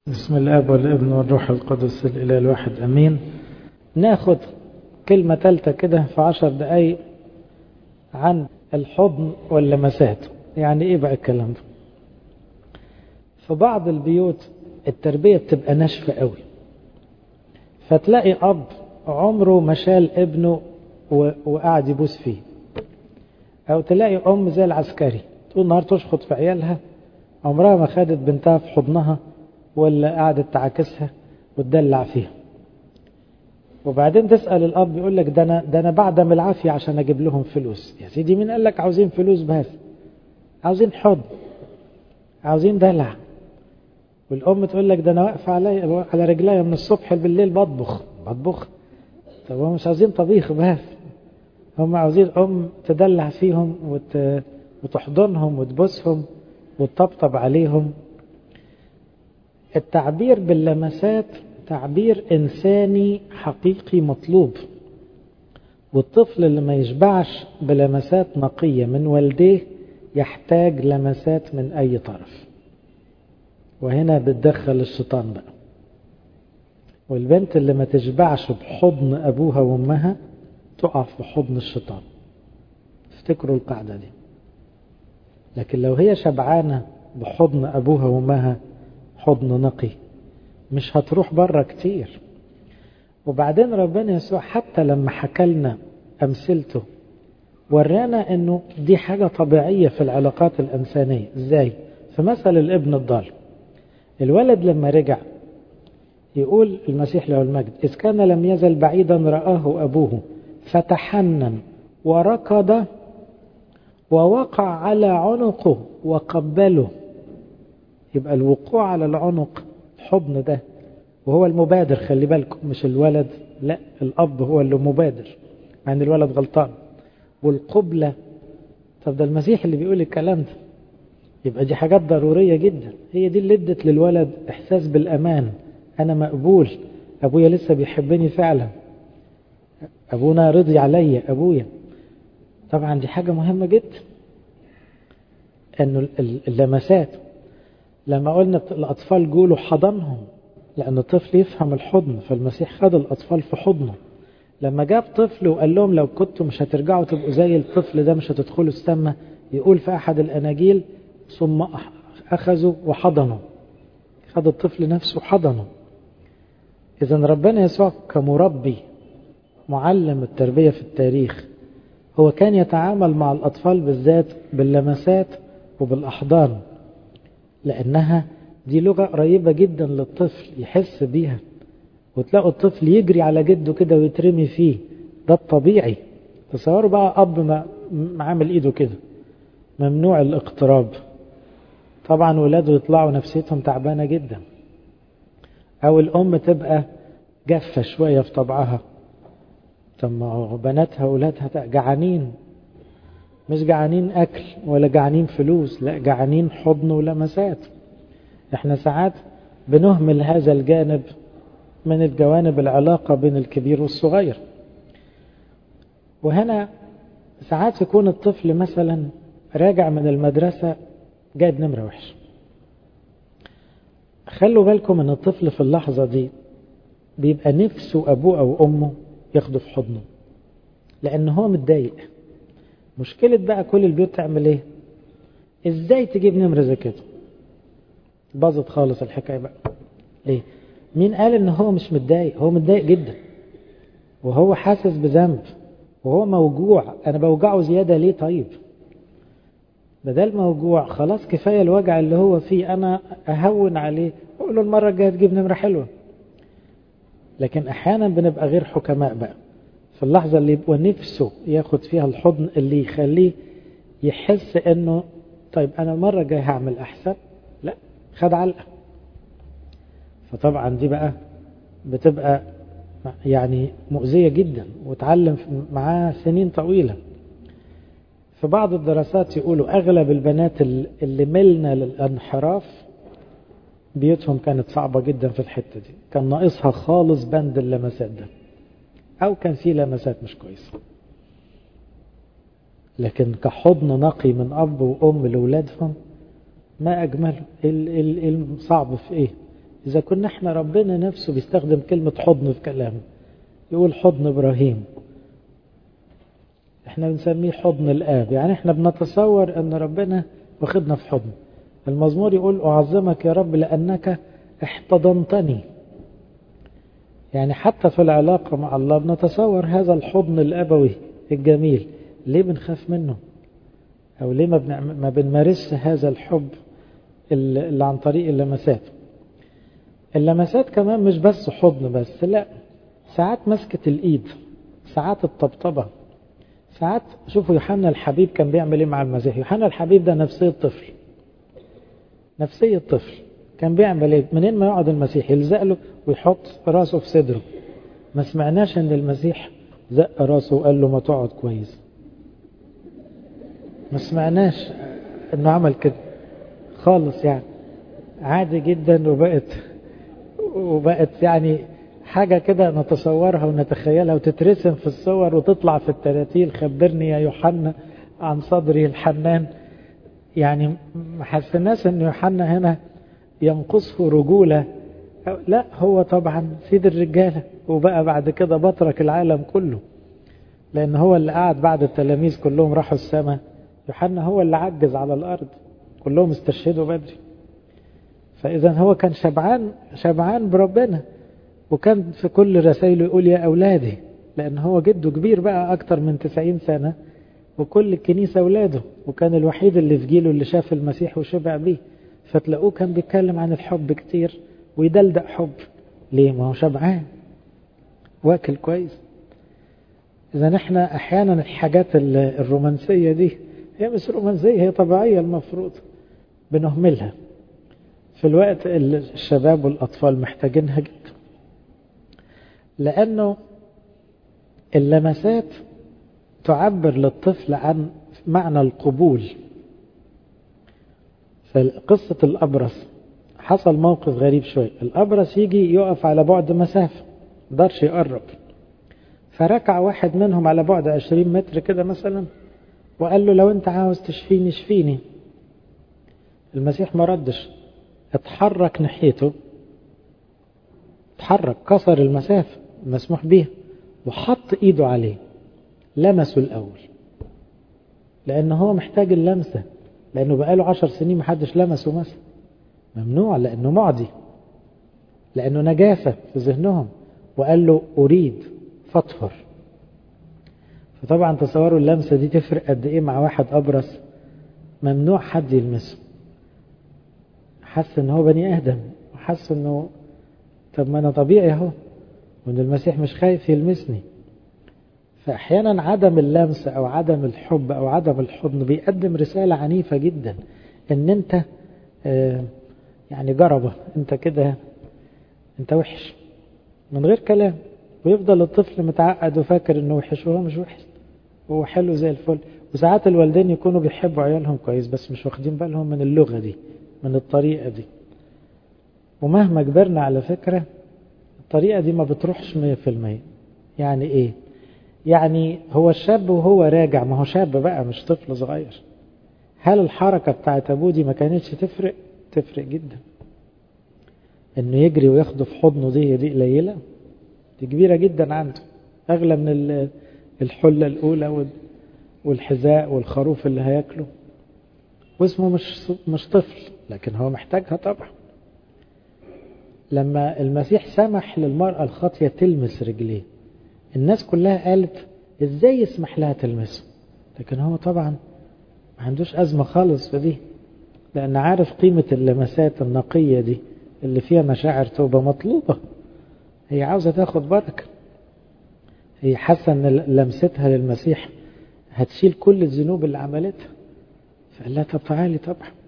بسم الاب والابن والروح القدس الاله الواحد امين ناخد كلمة ثالثة كده في عشر دقايق عن الحضن واللمسات يعني ايه بقى الكلام ده في بعض البيوت التربية بتبقى ناشفة قوي فتلاقي اب عمره ما شال ابنه وقاعد يبوس فيه او تلاقي ام زي العسكري طول النهار تشخط في عيالها عمرها ما خدت بنتها في حضنها ولا قعدت تعاكسها وتدلع فيها وبعدين تسأل الأب يقول لك ده أنا, ده أنا بعدم العافية عشان أجيب لهم فلوس يا سيدي مين قال لك عاوزين فلوس بس عاوزين حضن عاوزين دلع والأم تقول لك ده أنا واقفة علي على رجليا من الصبح بالليل بطبخ بطبخ طب هم مش عاوزين طبيخ بس هم عاوزين أم تدلع فيهم وت... وتحضنهم وتبوسهم وتطبطب عليهم التعبير باللمسات تعبير إنساني حقيقي مطلوب والطفل اللي ما يشبعش بلمسات نقية من والديه يحتاج لمسات من أي طرف وهنا بتدخل الشيطان بقى والبنت اللي ما تشبعش بحضن أبوها وأمها تقع في حضن الشيطان افتكروا القاعدة دي لكن لو هي شبعانة بحضن أبوها وأمها حضن نقي مش هتروح بره كتير وبعدين ربنا يسوع حتى لما حكى لنا أمثلته ورانا انه دي حاجة طبيعية في العلاقات الإنسانية ازاي في مثل الابن الضال الولد لما رجع يقول المسيح له المجد إذ كان لم يزل بعيدا رآه أبوه فتحنن وركض ووقع على عنقه وقبله يبقى الوقوع على العنق الحضن ده وهو المبادر خلي بالكم مش الولد لا الأب هو اللي مبادر مع ان الولد غلطان والقبلة طب ده المسيح اللي بيقول الكلام ده يبقى دي حاجات ضرورية جدا هي دي اللي ادت للولد احساس بالامان انا مقبول ابويا لسه بيحبني فعلا ابونا رضي عليا ابويا طبعا دي حاجة مهمة جدا انه اللمسات لما قلنا الأطفال جولوا حضنهم لأن الطفل يفهم الحضن فالمسيح خد الأطفال في حضنه لما جاب طفل وقال لهم لو كنتوا مش هترجعوا تبقوا زي الطفل ده مش هتدخلوا السماء يقول في أحد الأناجيل ثم أخذوا وحضنوا خد الطفل نفسه حضنه إذا ربنا يسوع كمربي معلم التربية في التاريخ هو كان يتعامل مع الأطفال بالذات باللمسات وبالأحضان لأنها دي لغة قريبة جدا للطفل يحس بيها وتلاقوا الطفل يجري على جده كده ويترمي فيه ده الطبيعي تصوروا بقى أب ما عامل إيده كده ممنوع الاقتراب طبعا ولاده يطلعوا نفسيتهم تعبانة جدا أو الأم تبقى جافة شوية في طبعها طب ما بناتها وولادها جعانين مش جعانين أكل ولا جعانين فلوس لا جعانين حضن ولمسات احنا ساعات بنهمل هذا الجانب من الجوانب العلاقة بين الكبير والصغير وهنا ساعات يكون الطفل مثلا راجع من المدرسة جايب نمرة وحش خلوا بالكم ان الطفل في اللحظة دي بيبقى نفسه أبوه أو أمه ياخده في حضنه لأن هو متضايق مشكلة بقى كل البيوت تعمل ايه ازاي تجيب نمرة زي كده باظت خالص الحكاية بقى ليه مين قال ان هو مش متضايق هو متضايق جدا وهو حاسس بذنب وهو موجوع انا بوجعه زيادة ليه طيب بدل موجوع خلاص كفاية الوجع اللي هو فيه انا اهون عليه اقول له المرة الجاية تجيب نمرة حلوة لكن احيانا بنبقى غير حكماء بقى في اللحظة اللي يبقى نفسه ياخد فيها الحضن اللي يخليه يحس انه طيب انا المرة الجاية هعمل احسن لا خد علقة فطبعا دي بقى بتبقى يعني مؤذية جدا وتعلم معاه سنين طويلة في بعض الدراسات يقولوا اغلب البنات اللي ملنا للانحراف بيوتهم كانت صعبة جدا في الحتة دي كان ناقصها خالص بند اللمسات ده أو كان في لمسات مش كويسة لكن كحضن نقي من أب وأم لأولادهم ما أجمله الصعب في إيه إذا كنا احنا ربنا نفسه بيستخدم كلمة حضن في كلامه يقول حضن إبراهيم احنا بنسميه حضن الآب يعني احنا بنتصور أن ربنا واخدنا في حضن المزمور يقول أعظمك يا رب لأنك احتضنتني يعني حتى في العلاقة مع الله بنتصور هذا الحضن الأبوي الجميل ليه بنخاف منه أو ليه ما, بنعم... ما بنمارس هذا الحب اللي عن طريق اللمسات اللمسات كمان مش بس حضن بس لا ساعات مسكة الإيد ساعات الطبطبة ساعات شوفوا يوحنا الحبيب كان بيعمل ايه مع المسيح يوحنا الحبيب ده نفسية طفل نفسية طفل كان بيعمل ايه منين ما يقعد المسيح يلزق له ويحط راسه في صدره ما سمعناش ان المسيح زق راسه وقال له ما تقعد كويس ما سمعناش انه عمل كده خالص يعني عادي جدا وبقت وبقت يعني حاجة كده نتصورها ونتخيلها وتترسم في الصور وتطلع في التراتيل خبرني يا يوحنا عن صدري الحنان يعني ما حسناش ان يوحنا هنا ينقصه رجولة لا هو طبعا سيد الرجالة وبقى بعد كده بطرك العالم كله لأن هو اللي قعد بعد التلاميذ كلهم راحوا السماء يوحنا هو اللي عجز على الأرض كلهم استشهدوا بدري فإذا هو كان شبعان شبعان بربنا وكان في كل رسائله يقول يا أولادي لأن هو جده كبير بقى أكتر من 90 سنة وكل الكنيسة أولاده وكان الوحيد اللي في جيله اللي شاف المسيح وشبع بيه فتلاقوه كان بيتكلم عن الحب كتير ويدلدق حب ليه ما هو شبعان واكل كويس إذا احنا أحيانا الحاجات الرومانسية دي هي مش رومانسية هي طبيعية المفروض بنهملها في الوقت الشباب والأطفال محتاجينها جدا لأنه اللمسات تعبر للطفل عن معنى القبول فقصة الأبرص حصل موقف غريب شوية الأبرص يجي يقف على بعد مسافة مقدرش يقرب فركع واحد منهم على بعد 20 متر كده مثلا وقال له لو انت عاوز تشفيني شفيني المسيح ما ردش اتحرك ناحيته اتحرك كسر المسافة المسموح بيها وحط ايده عليه لمسه الأول لأن هو محتاج اللمسة لأنه بقاله عشر سنين محدش لمسه مثلا ممنوع لأنه معدي لأنه نجاسة في ذهنهم وقال له أريد فاطهر فطبعا تصوروا اللمسة دي تفرق قد إيه مع واحد أبرص ممنوع حد يلمسه حس إن هو بني آدم وحس إنه طب ما أنا طبيعي أهو وإن المسيح مش خايف يلمسني فأحيانا عدم اللمس أو عدم الحب أو عدم الحضن بيقدم رسالة عنيفة جدا إن أنت آه يعني جربة أنت كده أنت وحش من غير كلام ويفضل الطفل متعقد وفاكر إنه وحش وهو مش وحش هو حلو زي الفل وساعات الوالدين يكونوا بيحبوا عيالهم كويس بس مش واخدين بالهم من اللغة دي من الطريقة دي ومهما كبرنا على فكرة الطريقة دي ما بتروحش 100% يعني إيه يعني هو الشاب وهو راجع ما هو شاب بقى مش طفل صغير هل الحركة بتاعت أبوه دي ما كانتش تفرق تفرق جدا انه يجري وياخده في حضنه دي دي قليلة دي كبيرة جدا عنده أغلى من الحلة الأولى والحذاء والخروف اللي هياكله واسمه مش مش طفل لكن هو محتاجها طبعا لما المسيح سمح للمرأة الخاطية تلمس رجليه الناس كلها قالت ازاي يسمح لها تلمسه لكن هو طبعا ما عندوش أزمة خالص في دي لأن عارف قيمة اللمسات النقية دي اللي فيها مشاعر توبة مطلوبة هي عاوزة تاخد بركة هي حاسة ان لمستها للمسيح هتشيل كل الذنوب اللي عملتها فقال لها طب تعالي طبعا